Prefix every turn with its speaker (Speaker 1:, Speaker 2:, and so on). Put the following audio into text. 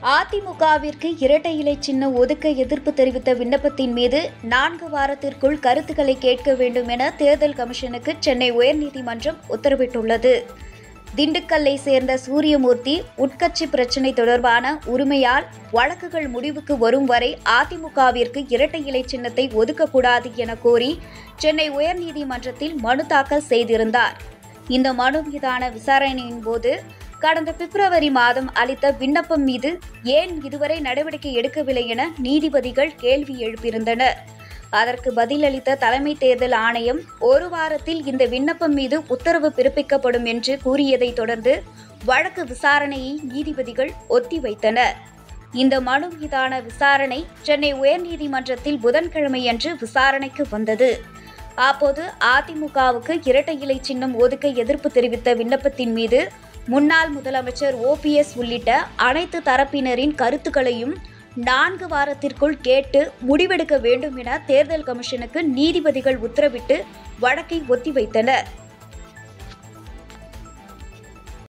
Speaker 1: அதிமுகவிற்கு இரட்டை இலை சின்னம் ஒதுக்க எதிர்ப்பு தெரிவித்த விண்ணப்பத்தின் மீது நான்கு வாரத்திற்குள் கருத்துக்களை கேட்க வேண்டும் என தேர்தல் கமிஷனுக்கு சென்னை உயர்நீதிமன்றம் உத்தரவிட்டுள்ளது திண்டுக்கல்லை சேர்ந்த சூரியமூர்த்தி உட்கட்சி பிரச்சினை தொடர்பான உரிமையால் வழக்குகள் முடிவுக்கு வரும் வரை அதிமுகவிற்கு இரட்டை இலை சின்னத்தை ஒதுக்கக்கூடாது என கோரி சென்னை உயர்நீதிமன்றத்தில் மனு தாக்கல் செய்திருந்தார் இந்த மனு மீதான விசாரணையின் போது கடந்த பிப்ரவரி மாதம் அளித்த விண்ணப்பம் மீது ஏன் இதுவரை நடவடிக்கை எடுக்கவில்லை என நீதிபதிகள் கேள்வி எழுப்பியிருந்தனர் அதற்கு பதிலளித்த தலைமை தேர்தல் ஆணையம் ஒரு வாரத்தில் இந்த விண்ணப்பம் மீது உத்தரவு பிறப்பிக்கப்படும் என்று கூறியதைத் தொடர்ந்து வழக்கு விசாரணையை நீதிபதிகள் ஒத்திவைத்தனர் இந்த மனு மீதான விசாரணை சென்னை உயர்நீதிமன்றத்தில் புதன்கிழமையன்று விசாரணைக்கு வந்தது அப்போது அதிமுகவுக்கு இரட்டை இலை சின்னம் ஒதுக்க எதிர்ப்பு தெரிவித்த விண்ணப்பத்தின் மீது முன்னாள் முதலமைச்சர் ஓபிஎஸ் உள்ளிட்ட அனைத்து தரப்பினரின் கருத்துக்களையும் நான்கு வாரத்திற்குள் கேட்டு முடிவெடுக்க வேண்டும் என தேர்தல் கமிஷனுக்கு நீதிபதிகள் உத்தரவிட்டு வழக்கை ஒத்திவைத்தனர்